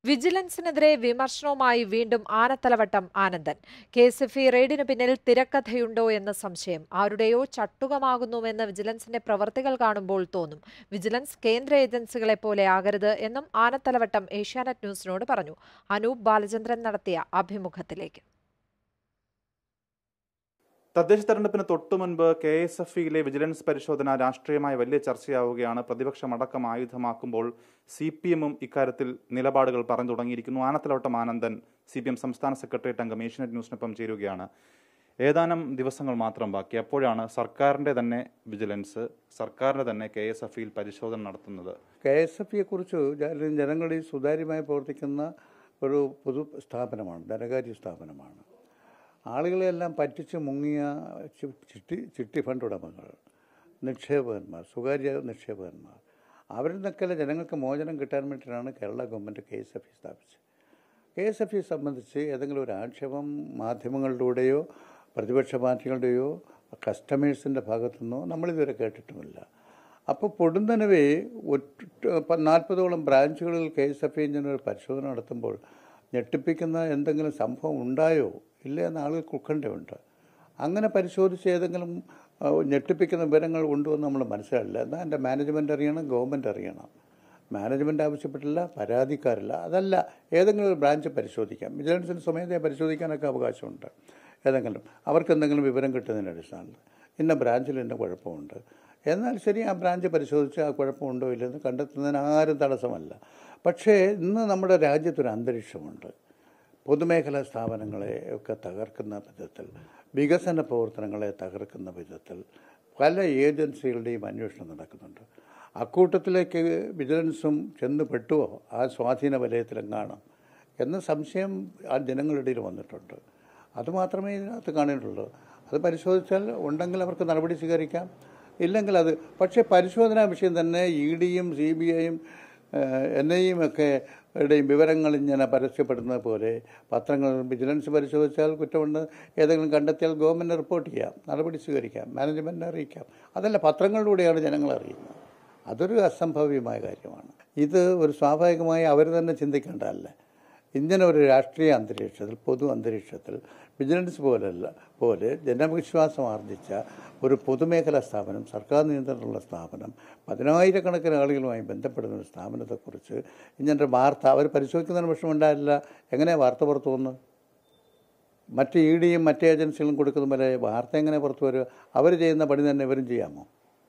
വിജിലൻസിനെതിരെ വിമർശനവുമായി വീണ്ടും Anathalavattom Anandan K S F E റെയ്ഡിന് പിന്നിൽ തിരക്കഥയുണ്ടോ എന്ന സംശയം ആരുടെയോ ചട്ടുകമാകുന്നുവെന്ന് വിജിലൻസിന്റെ പ്രവർത്തികൾ കാണുമ്പോൾ തോന്നും വിജിലൻസ് കേന്ദ്ര ഏജൻസികളെ പോലെ ആകരുത് എന്നും ആനത്തലവട്ടം ഏഷ്യാനെറ്റ് ന്യൂസിനോട് പറഞ്ഞു അനൂപ് ബാലചന്ദ്രൻ നടത്തിയ അഭിമുഖത്തിലേക്ക് തദ്ദേശ തെരഞ്ഞെടുപ്പിന് തൊട്ടു മുൻപ് കെ എസ് എഫ് ഇയിലെ വിജിലൻസ് പരിശോധന രാഷ്ട്രീയമായി വലിയ ചർച്ചയാവുകയാണ് പ്രതിപക്ഷം ആയുധമാക്കുമ്പോൾ സി പി എമ്മും ഇക്കാര്യത്തിൽ നിലപാടുകൾ പറഞ്ഞു തുടങ്ങിയിരിക്കുന്നു Anathalavattom Anandan C P M സംസ്ഥാന സെക്രട്ടേറിയറ്റ് അംഗം ഏഷ്യനെറ്റ് ന്യൂസിനൊപ്പം ചേരുകയാണ് ഏതാനും ദിവസങ്ങൾ മാത്രം ബാക്കി അപ്പോഴാണ് സർക്കാരിന്റെ തന്നെ വിജിലൻസ് സർക്കാരിന്റെ തന്നെ കെ എസ് എഫ് ഇയിൽ പരിശോധന നടത്തുന്നത് കെ എസ് എഫ് ഇയെ കുറിച്ച് ജനങ്ങളിൽ സുതാര്യമായി പ്രവർത്തിക്കുന്ന ഒരു പൊതു സ്ഥാപനമാണ് ധനകാര്യ സ്ഥാപനമാണ് ആളുകളെല്ലാം പറ്റിച്ച് മുങ്ങിയ ചി- ചിട്ടി ചിട്ടി ഫണ്ട് ഉടമകൾ നിക്ഷേപകന്മാർ സ്വകാര്യ നിക്ഷേപകന്മാർ അവരിൽ നിന്നൊക്കെ ജനങ്ങൾക്ക് മോചനം കിട്ടാൻ വേണ്ടിയിട്ടാണ് Kerala government K S F E സ്ഥാപിച്ചത് കെ എസ് എഫ് ഇ സംബന്ധിച്ച് ഏതെങ്കിലും ഒരു ആക്ഷേപം മാധ്യമങ്ങളിലൂടെയോ പ്രതിപക്ഷ പാർട്ടികളുടെയോ കസ്റ്റമേഴ്സിൻ്റെ ഭാഗത്തുനിന്നോ നമ്മളിതുവരെ കേട്ടിട്ടുമില്ല അപ്പോൾ പൊടുന്നനവേ ഒറ്റ നാൽപ്പതോളം ബ്രാഞ്ചുകളിൽ കെ എസ് എഫ് ഇങ്ങനെ ഒരു പരിശോധന നടത്തുമ്പോൾ ഞെട്ടിപ്പിക്കുന്ന എന്തെങ്കിലും സംഭവം ഉണ്ടായോ ഇല്ല എന്ന് ആളുകൾക്ക് ഉത്കണ്ഠയുണ്ട് അങ്ങനെ പരിശോധിച്ച് ഏതെങ്കിലും ആ, ഞെട്ടിപ്പിക്കുന്ന വിവരങ്ങൾ കൊണ്ടുവന്ന് നമ്മൾ മനസ്സിലായില്ല എന്നാൽ എൻ്റെ മാനേജ്മെൻ്റ് അറിയണം ഗവൺമെൻറ് അറിയണം മാനേജ്മെൻ്റ് ആവശ്യപ്പെട്ടില്ല പരാതിക്കാരില്ല അതല്ല ഏതെങ്കിലും ഒരു ബ്രാഞ്ച് പരിശോധിക്കാം വിജിലൻസിന് സ്വമേധയാ പരിശോധിക്കാനൊക്കെ അവകാശമുണ്ട് ഏതെങ്കിലും അവർക്ക് എന്തെങ്കിലും വിവരം കിട്ടുന്നതിൻ്റെ അടിസ്ഥാനത്തിൽ ഇന്ന ബ്രാഞ്ചിൽ ഇന്ന കുഴപ്പമുണ്ട് എന്നാൽ ശരി ആ ബ്രാഞ്ച് പരിശോധിച്ച് ആ കുഴപ്പമുണ്ടോ ഇല്ലെന്ന് കണ്ടെത്തുന്നതിന് ആരും തടസ്സമല്ല പക്ഷേ ഇന്ന് നമ്മുടെ രാജ്യത്തൊരു അന്തരീക്ഷമുണ്ട് പൊതുമേഖലാ സ്ഥാപനങ്ങളെ ഒക്കെ തകർക്കുന്ന വിധത്തിൽ വികസന പ്രവർത്തനങ്ങളെ തകർക്കുന്ന വിധത്തിൽ പല ഏജൻസികളുടെയും അന്വേഷണം നടക്കുന്നുണ്ട് അക്കൂട്ടത്തിലേക്ക് വിജിലൻസും ചെന്ന് പെട്ടുവോ ആ സ്വാധീന വലയത്തിലെങ്ങാണം എന്ന സംശയം ആ ജനങ്ങളുടെ ഇടയിൽ വന്നിട്ടുണ്ട് അതുമാത്രമേ ഇതിനകത്ത് കാണേണ്ടുള്ളൂ അത് പരിശോധിച്ചാൽ ഉണ്ടെങ്കിൽ അവർക്ക് നടപടി സ്വീകരിക്കാം ഇല്ലെങ്കിൽ അത് പക്ഷേ പരിശോധനാ വിഷയം തന്നെ ഇ ഡിയും സി ബി ഐയും എൻ ഐയും ഒക്കെ യുടെയും വിവരങ്ങൾ ഇങ്ങനെ പരസ്യപ്പെടുന്നത് പോലെ പത്രങ്ങൾ വിജിലൻസ് പരിശോധിച്ചാൽ കുറ്റമുണ്ട് ഏതെങ്കിലും കണ്ടെത്തിയാൽ ഗവൺമെൻറ് റിപ്പോർട്ട് ചെയ്യാം നടപടി സ്വീകരിക്കാം മാനേജ്മെൻറ്റിനെ അറിയിക്കാം അതല്ല പത്രങ്ങളിലൂടെയാണ് ജനങ്ങൾ അറിയുന്നത് അതൊരു അസംഭവ്യമായ കാര്യമാണ് ഇത് ഒരു സ്വാഭാവികമായി അവർ തന്നെ ചിന്തിക്കേണ്ടതല്ല ഇങ്ങനെ ഒരു രാഷ്ട്രീയ അന്തരീക്ഷത്തിൽ പൊതു അന്തരീക്ഷത്തിൽ വിജിലൻസ് പോലല്ല പോലെ ജനവിശ്വാസം ആർജിച്ച ഒരു പൊതുമേഖലാ സ്ഥാപനം സർക്കാർ നിയന്ത്രണമുള്ള സ്ഥാപനം പതിനായിരക്കണക്കിന് ആളുകളുമായി ബന്ധപ്പെടുന്ന ഒരു സ്ഥാപനത്തെക്കുറിച്ച് ഇങ്ങനൊരു വാർത്ത അവർ പരിശോധിക്കുന്നതിന് വിഷമമുണ്ടായില്ല എങ്ങനെയാണ് വാർത്ത പുറത്തു വന്നത് മറ്റ് ഇ ഡിയും മറ്റ് ഏജൻസികളും കൊടുക്കുന്ന പോലെ വാർത്ത എങ്ങനെ പുറത്തു വരിക അവർ ചെയ്യുന്ന പണി തന്നെ ഇവരും ചെയ്യാമോ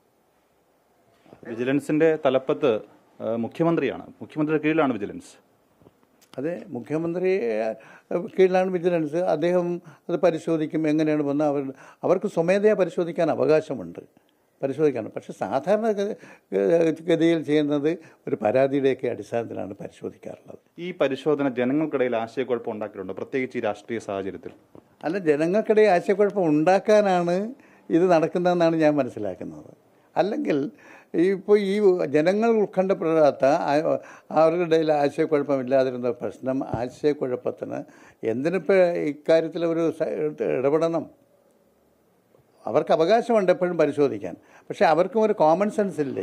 വിജിലൻസിന്റെ തലപ്പത്ത് ആ, മുഖ്യമന്ത്രിയാണ് മുഖ്യമന്ത്രിയുടെ കീഴിലാണ് വിജിലൻസ് അതെ മുഖ്യമന്ത്രി കീഴിലാണ് വിജിലൻസ് അദ്ദേഹം അത് പരിശോധിക്കും എങ്ങനെയാണ് വന്ന് അവർ അവർക്ക് സ്വമേധയാ പരിശോധിക്കാൻ അവകാശമുണ്ട് പരിശോധിക്കാണ് പക്ഷെ സാധാരണ ഗ- ഗ- ഗതിയിൽ ചെയ്യുന്നത് ഒരു പരാതിയുടെയൊക്കെ അടിസ്ഥാനത്തിലാണ് പരിശോധിക്കാറുള്ളത് ഈ പരിശോധന ജനങ്ങൾക്കിടയിൽ ആശയക്കുഴപ്പം ഉണ്ടാക്കിയിട്ടുണ്ട് പ്രത്യേകിച്ച് ഈ രാഷ്ട്രീയ സാഹചര്യത്തിൽ അല്ല ജനങ്ങൾക്കിടയിൽ ആശയക്കുഴപ്പം ഉണ്ടാക്കാനാണ് ഇത് നടക്കുന്നതെന്നാണ് ഞാൻ മനസ്സിലാക്കുന്നത് അല്ലെങ്കിൽ ഇപ്പോൾ ഈ ജനങ്ങൾ ഉത്കണ്ഠപ്പെടാത്ത ആ- അവരുടെ ഇടയിൽ ആശയക്കുഴപ്പമില്ലാതിരുന്ന പ്രശ്നം ആശയക്കുഴപ്പത്തിന് എന്തിനിപ്പോൾ ഇക്കാര്യത്തിൽ ഒരു സ- ഇടപെടണം അവർക്ക് അവകാശമുണ്ട് എപ്പോഴും പരിശോധിക്കാൻ പക്ഷേ അവർക്കും ഒരു കോമൺ സെൻസ് ഇല്ലേ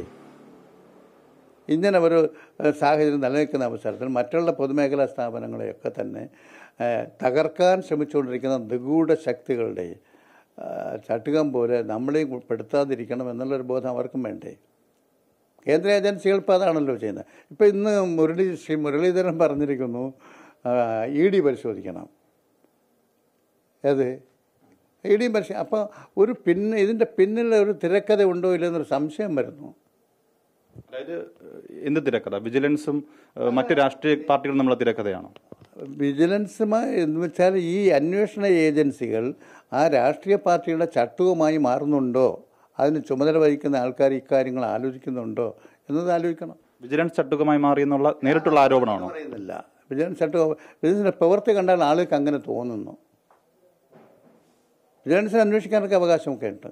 ഇങ്ങനെ ഒരു ഏഹ്, സാഹചര്യം നിലനിൽക്കുന്ന അവസരത്തിൽ മറ്റുള്ള പൊതുമേഖലാ സ്ഥാപനങ്ങളെയൊക്കെ തന്നെ ഏഹ്, തകർക്കാൻ ശ്രമിച്ചുകൊണ്ടിരിക്കുന്ന നിഗൂഢ ശക്തികളുടെ ഏഹ്, ചട്ടുകം പോലെ നമ്മളെയും പെടുത്താതിരിക്കണം എന്നുള്ളൊരു ബോധം അവർക്കും വേണ്ടേ കേന്ദ്ര ഏജൻസികൾ ഇപ്പോൾ അതാണല്ലോ ചെയ്യുന്നത് ഇപ്പോൾ ഇന്ന് മുരളി ശ്രീ മുരളീധരൻ പറഞ്ഞിരിക്കുന്നു ഇ ഡി പരിശോധിക്കണം ഏത് ഇ ഡി പരിശോധന അപ്പോൾ ഒരു പിന്നെ ഇതിൻ്റെ പിന്നിൽ ഒരു തിരക്കഥ ഉണ്ടോ ഇല്ലെന്നൊരു സംശയം വരുന്നു അതായത് എന്ത് തിരക്കഥ വിജിലൻസും ഏഹ്, മറ്റ് രാഷ്ട്രീയ പാർട്ടികളും നമ്മളെ തിരക്കഥയാണോ വിജിലൻസുമായി എന്ന് വെച്ചാൽ ഈ അന്വേഷണ ഏജൻസികൾ ആ രാഷ്ട്രീയ പാർട്ടിയുടെ ചട്ടുകമായി മാറുന്നുണ്ടോ അതിന് ചുമതല വഹിക്കുന്ന ആൾക്കാർ ഇക്കാര്യങ്ങൾ ആലോചിക്കുന്നുണ്ടോ എന്നത് ആലോചിക്കണം വിജിലൻസ് ചട്ടുകമായി മാറി എന്നുള്ള നേരിട്ടുള്ള ആരോപണമാണോ പറയുന്നില്ല വിജിലൻസ് ചട്ടുകം വിജിലൻസിൻ്റെ പ്രവൃത്തി കണ്ടാൽ ആളുകൾക്ക് അങ്ങനെ തോന്നുന്നു വിജിലൻസിന് അന്വേഷിക്കാനൊക്കെ അവകാശമൊക്കെ ഉണ്ട്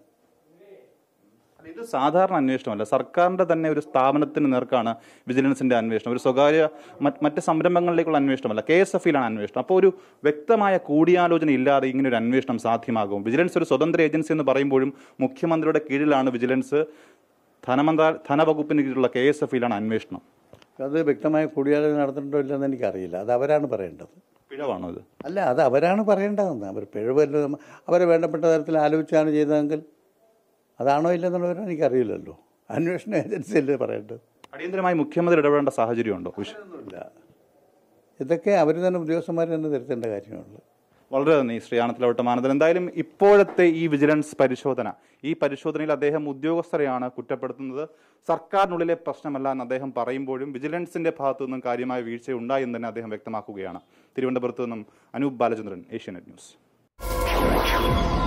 ഇത് സാധാരണ അന്വേഷണമല്ല സർക്കാരിന്റെ തന്നെ ഒരു സ്ഥാപനത്തിന് നേർക്കാണ് വിജിലൻസിന്റെ അന്വേഷണം ഒരു സ്വകാര്യ മറ്റ് മറ്റ് സംരംഭങ്ങളിലേക്കുള്ള അന്വേഷണമല്ല കെ എസ് എഫിലാണ് അന്വേഷണം അപ്പോൾ ഒരു വ്യക്തമായ കൂടിയാലോചന ഇല്ലാതെ ഇങ്ങനെ ഒരു അന്വേഷണം സാധ്യമാകും വിജിലൻസ് ഒരു സ്വതന്ത്ര ഏജൻസി എന്ന് പറയുമ്പോഴും മുഖ്യമന്ത്രിയുടെ കീഴിലാണ് വിജിലൻസ് ധനമന്ത്രാ ധനവകുപ്പിന് കീഴിലുള്ള കെ എസ് എഫിലാണ് അന്വേഷണം അത് വ്യക്തമായ കൂടിയാലോചന നടത്തിയിട്ടുണ്ടോ ഇല്ലെന്ന് എനിക്കറിയില്ല അത് അവരാണ് പറയേണ്ടത് പിഴവാണോ ഇത് അല്ല അത് അവരാണ് പറയേണ്ടതെന്ന് അവർ പിഴവല്ല അവരെ വേണ്ടപ്പെട്ട തരത്തിൽ ആലോചിച്ചാണ് ചെയ്തതെങ്കിൽ അതാണോ ഇല്ലെന്നുള്ളവരും എനിക്കറിയില്ലല്ലോ അന്വേഷണ ഏജൻസി അല്ലേ പറയേണ്ടത് അടിയന്തരമായി മുഖ്യമന്ത്രി ഇടപെടേണ്ട സാഹചര്യമുണ്ടോ വിഷ- ഒന്നുമില്ല ഇതൊക്കെ അവർ തന്നെ ഉദ്യോഗസ്ഥന്മാർ തന്നെ തിരുത്തേണ്ട കാര്യമുള്ളൂ വളരെ നന്ദി ശ്രീ ആനത്തലവട്ടം ആനന്ദൻ എന്തായാലും ഇപ്പോഴത്തെ ഈ വിജിലൻസ് പരിശോധന ഈ പരിശോധനയിൽ അദ്ദേഹം ഉദ്യോഗസ്ഥരെയാണ് കുറ്റപ്പെടുത്തുന്നത് സർക്കാരിനുള്ളിലെ പ്രശ്നമല്ല എന്ന് അദ്ദേഹം പറയുമ്പോഴും വിജിലൻസിന്റെ ഭാഗത്തു നിന്നും കാര്യമായ വീഴ്ച ഉണ്ടായി എന്ന് തന്നെ അദ്ദേഹം വ്യക്തമാക്കുകയാണ് തിരുവനന്തപുരത്ത് നിന്നും അനൂപ് ബാലചന്ദ്രൻ ഏഷ്യാനെറ്റ് ന്യൂസ്